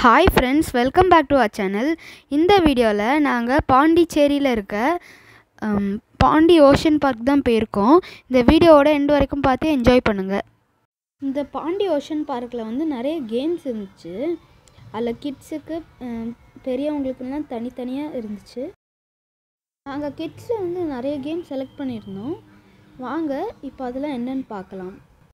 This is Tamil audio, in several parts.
hi friends welcome back to our channel இந்த வீடியோவில் நாங்கள் பாண்டிச்சேரியில் இருக்க ஹம், பாண்டி ஓஷன் பார்க் தான் போயிருக்கோம் இந்த வீடியோவோட எண்டு வரைக்கும் பார்த்து என்ஜாய் பண்ணுங்கள் இந்த பாண்டி ஓஷன் பார்க்கில் வந்து நிறைய கேம்ஸ் இருந்துச்சு அதில் கிட்ஸுக்கு பெரியவங்களுக்குலாம் தனித்தனியாக இருந்துச்சு நாங்கள் கிட்ஸில் வந்து நிறைய கேம் செலக்ட் பண்ணியிருந்தோம் வாங்க இப்போ அதெல்லாம் என்னன்னு பார்க்கலாம்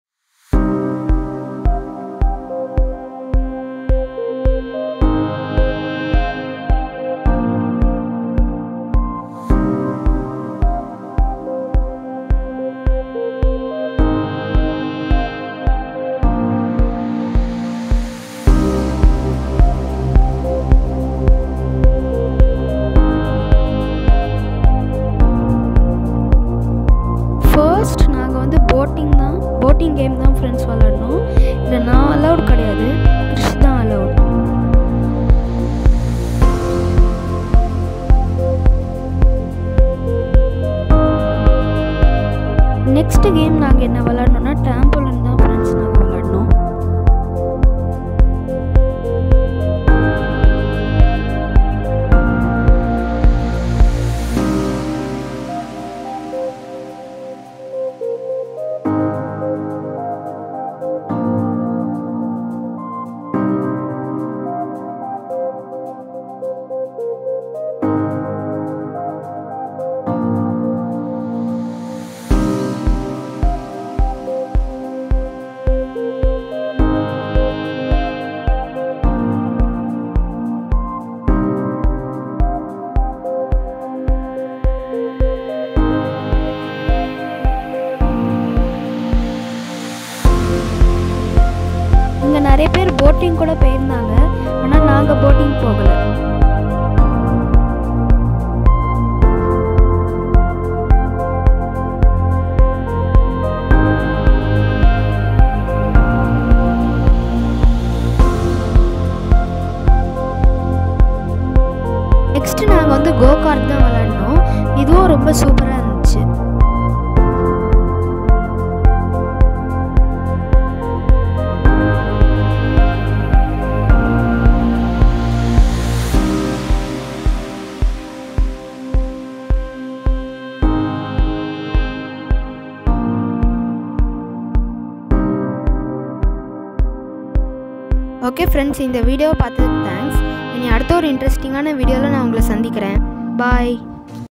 ஃபர்ஸ்ட் நாங்கள் வந்து போட்டிங் தான் போட்டிங் கேம் தான் ஃப்ரெண்ட்ஸ் விளாடணும் இதில் நான் அலௌட் கிடையாது கிறிஷ் தான் அலௌட் நெக்ஸ்ட் கேம் நாங்கள் என்ன விளாடணும்னா டேம்போலின் தான் ஃப்ரெண்ட்ஸ் நாங்கள் விளாடணும் இங்கே நிறைய பேர் போட்டிங் கூட போயிருந்தாங்க ஆனால் நாங்கள் போட்டிங் போகலை நெக்ஸ்ட் நாங்கள் வந்து கோ கார்ட் தான் விளாடினோம் இதுவும் ரொம்ப சூப்பராக இருந்துச்சு ஓகே ஃப்ரெண்ட்ஸ் இந்த வீடியோவை பார்த்ததுக்கு தேங்க்ஸ் இனி அடுத்த ஒரு இன்ட்ரெஸ்டிங்கான வீடியோவில் நான் உங்களை சந்திக்கிறேன் பாய்